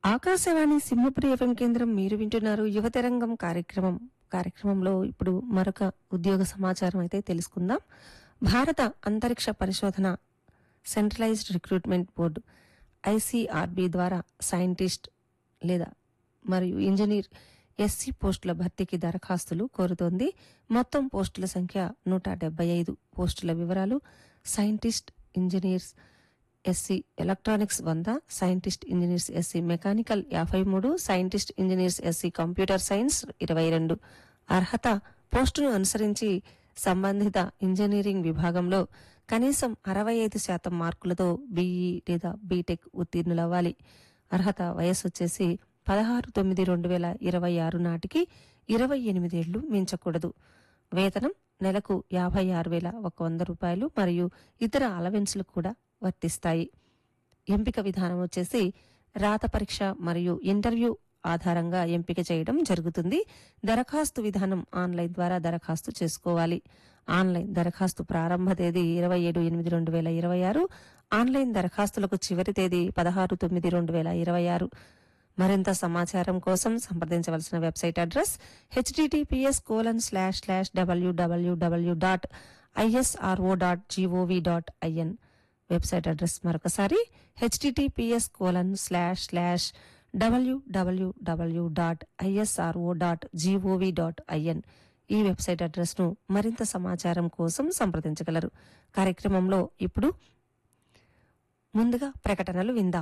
Akashvani Simhapuri FM కేంద్రం మీరు వింటున్నారు యువతరంగం కార్యక్రమం కార్యక్రమంలో ఇప్పుడు మరొక ఉద్యోగ సమాచారం అయితే తెలుసుకుందాం భారత అంతరిక్ష పరిశోధన సెంట్రలైజ్డ్ రిక్రూట్మెంట్ బోర్డు ఐసీఆర్బి ద్వారా సైంటిస్ట్ లేదా మరియు ఇంజనీర్ ఎస్సీ పోస్టుల భర్తీకి దరఖాస్తులు కోరుతోంది మొత్తం పోస్టుల సంఖ్య నూట డెబ్బై ఐదు పోస్టుల వివరాలు సైంటిస్ట్ ఇంజనీర్స్ ఎస్సీ ఎలక్ట్రానిక్స్ వంద సైంటిస్ట్ ఇంజనీర్స్ ఎస్సీ మెకానికల్ యాభై మూడు scientist engineers SC computer science ఇరవై రెండు అర్హత పోస్టును అనుసరించి సంబంధిత ఇంజనీరింగ్ విభాగంలో కనీసం అరవై ఐదు శాతం మార్కులతో బీఈ లేదా బీటెక్ ఉత్తీర్ణులవ్వాలి అర్హత వయస్సు వచ్చేసి పదహారు తొమ్మిది రెండు వేల ఇరవై ఆరు నాటికి ఇరవై ఎనిమిదేళ్లు మించకూడదు వేతనం నెలకు యాభై ఆరు వేల ఒక వంద రూపాయలు మరియు ఇతర అలవెన్స్లు కూడా వర్తిస్తాయి ఎంపిక విధానం వచ్చేసి రాత పరీక్ష మరియు ఇంటర్వ్యూ ఆధారంగా ఎంపిక చేయడం జరుగుతుంది దరఖాస్తు విధానం ఆన్లైన్ ద్వారా దరఖాస్తు చేసుకోవాలి ఆన్లైన్ దరఖాస్తు ప్రారంభ తేదీ ఇరవై ఏడు ఎనిమిది రెండు వేల ఇరవై ఆరు ఆన్లైన్ దరఖాస్తులకు చివరి తేదీ పదహారు తొమ్మిది రెండు వేల ఇరవై ఆరు మరింత సమాచారం కోసం సంప్రదించవలసిన website address HTTPS colon slash slash WWW dot ISRO dot G O V dot I N website address మరొకసారి HTTPS colon slash slash WWW dot ISRO dot G O V dot I N ఈ వెబ్సైట్ అడ్రస్ను మరింత సమాచారం కోసం సంప్రదించగలరు కార్యక్రమంలో ఇప్పుడు ముందుగా ప్రకటనలు విందాం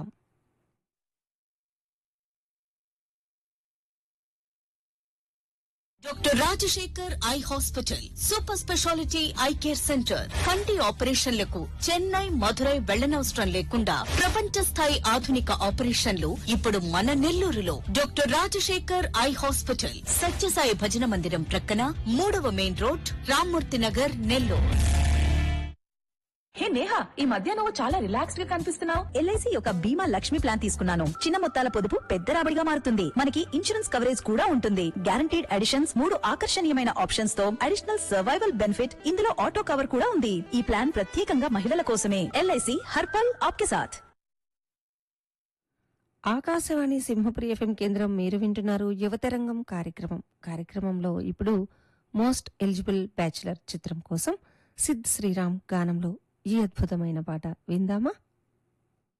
doctor Rajasekhar eye hospital super speciality eye care centre కంటి ఆపరేషన్లకు చెన్నై మధురై వెళ్లనవసరం లేకుండా ప్రపంచ స్థాయి ఆధునిక ఆపరేషన్లు ఇప్పుడు మన నెల్లూరులో doctor Rajasekhar eye hospital Sathya Sai మందిరం ప్రక్కన మూడవ main road Rammurthy Nagar Nellore hey Neha ఈ మధ్య నువ్వు చాలా రిలాక్స్డ్ గా కనిపిస్తున్నావు ఎల్ఐసి యొక్క బీమా లక్ష్మి ప్లాన్ తీసుకున్నాను చిన్న మొత్తాల పొదుపు పెద్ద రాబడిగా మారుతుంది మనకి ఇన్సూరెన్స్ కవరేజ్ కూడా ఉంటుంది గ్యారంటీడ్ అడిషన్స్ మూడు ఆకర్షణీయమైన ఆప్షన్స్ తో అడిషనల్ సర్వైవల్ బెనిఫిట్ ఇందులో ఆటో కవర్ కూడా ఉంది ఈ ప్లాన్ ప్రత్యేకంగా మహిళల కోసమే ఎల్ఐసి హర్పల్ ఆప్కే సాథ్ ఆకాశవాణి సింహపురి ఎఫ్ఎం కేంద్రం మీరు వింటున్నారు యువతరంగం కార్యక్రమం కార్యక్రమంలో ఇప్పుడు మోస్ట్ ఎలిజిబుల్ బ్యాచులర్ చిత్రం కోసం సిద్ శ్రీరామ్ గానంలో ఈ అద్భుతమైన పాట విందామా